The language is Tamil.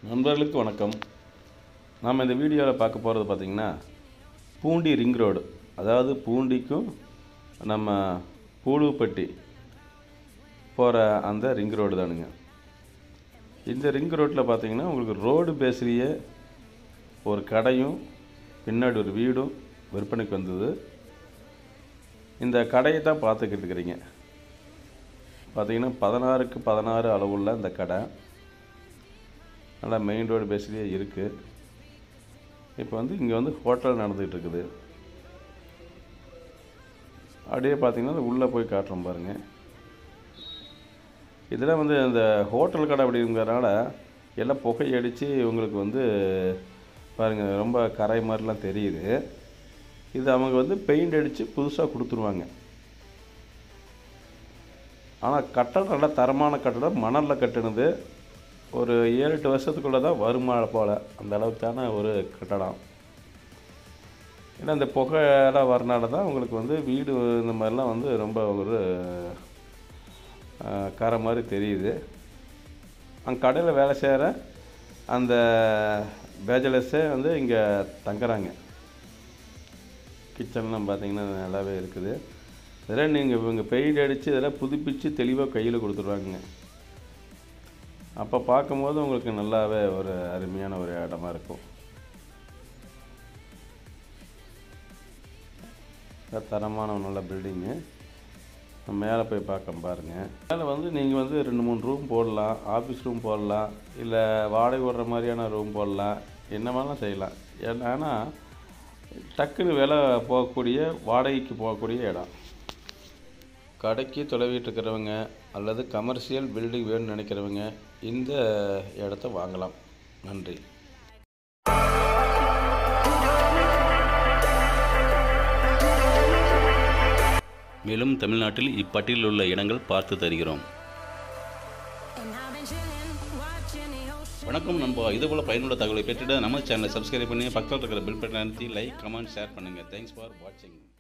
நண்பர்களுக்கு வணக்கம் நாம் இந்த வீடியோவில் பார்க்க போகிறது பார்த்திங்கன்னா பூண்டி ரிங் ரோடு அதாவது பூண்டிக்கும் நம்ம பூலுப்பட்டி போகிற அந்த ரிங் ரோடு தானுங்க இந்த ரிங் ரோட்டில் பார்த்தீங்கன்னா உங்களுக்கு ரோடு பேஸ்லேயே ஒரு கடையும் பின்னாடி ஒரு வீடும் விற்பனைக்கு வந்தது இந்த கடையை தான் பார்த்துக்கிட்டு இருக்கிறீங்க பார்த்தீங்கன்னா பதினாறுக்கு பதினாறு அளவுள்ள இந்த கடை நல்லா மெயின் ரோடு பேஸ்லேயே இருக்குது இப்போ வந்து இங்கே வந்து ஹோட்டல் நடந்துகிட்டு இருக்குது அப்படியே பார்த்தீங்கன்னா உள்ளே போய் காட்டுறோம் பாருங்கள் இதில் வந்து அந்த ஹோட்டல் கடை அப்படிங்கிறனால எல்லாம் புகை அடித்து உங்களுக்கு வந்து பாருங்கள் ரொம்ப கரை மாதிரிலாம் தெரியுது இது அவங்க வந்து பெயிண்ட் அடித்து புதுசாக கொடுத்துருவாங்க ஆனால் கட்டடம் நல்லா தரமான கட்டடம் மணலில் கட்டினது ஒரு ஏழு எட்டு வருஷத்துக்குள்ளே தான் வருமா போல் அந்த அளவுக்கான ஒரு கட்டடம் ஏன்னா இந்த புகையெல்லாம் வரனால தான் உங்களுக்கு வந்து வீடு இந்த மாதிரிலாம் வந்து ரொம்ப ஒரு அஹ், கரை மாதிரி தெரியுது அங்கே கடையில் வேலை செய்கிற அந்த பேச்சலர்ஸே வந்து இங்கே தங்குறாங்க கிச்சன்லாம் பார்த்தீங்கன்னா நல்லாவே இருக்குது இதெல்லாம் நீங்கள் இவங்க பெயிண்ட் அடித்து இதெல்லாம் புதுப்பித்து தெளிவாக கையில் கொடுத்துருவாங்க அப்போ பார்க்கும்போது உங்களுக்கு நல்லாவே ஒரு அருமையான ஒரு இடமா இருக்கும் நல்ல தரமான ஒரு நல்ல பில்டிங்கு மேலே போய் பார்க்க பாருங்கள் மேலே வந்து நீங்கள் வந்து ரெண்டு மூணு ரூம் போடலாம் ஆஃபீஸ் ரூம் போடலாம் இல்லை வாடகை விடுற மாதிரியான ரூம் போடலாம் என்ன வேணாலும் செய்யலாம் ஏன்னா டக்குன்னு விலை போகக்கூடிய வாடகைக்கு போகக்கூடிய இடம் கடைக்கு தொலைவிட்டு இருக்கிறவங்க அல்லது கமர்ஷியல் பில்டிங் வேணும்னு நினைக்கிறவங்க இந்த இடத்த வாங்கலாம் நன்றி மேலும் தமிழ்நாட்டில் இப்பட்டியலில் உள்ள இடங்கள் பார்த்து தருகிறோம் And I've been chilling, watching the ocean. வணக்கம் நண்பா இதுபோல் பயனுள்ள தகவலை பெற்றுட்டு நம்ம சேனலை சப்ஸ்கிரைப் பண்ணி பக்கத்தில் இருக்கிற பில் பட்டன் அழுத்தி லைக் கமெண்ட் ஷேர் பண்ணுங்கள் தேங்க்ஸ் ஃபார் வாட்சிங்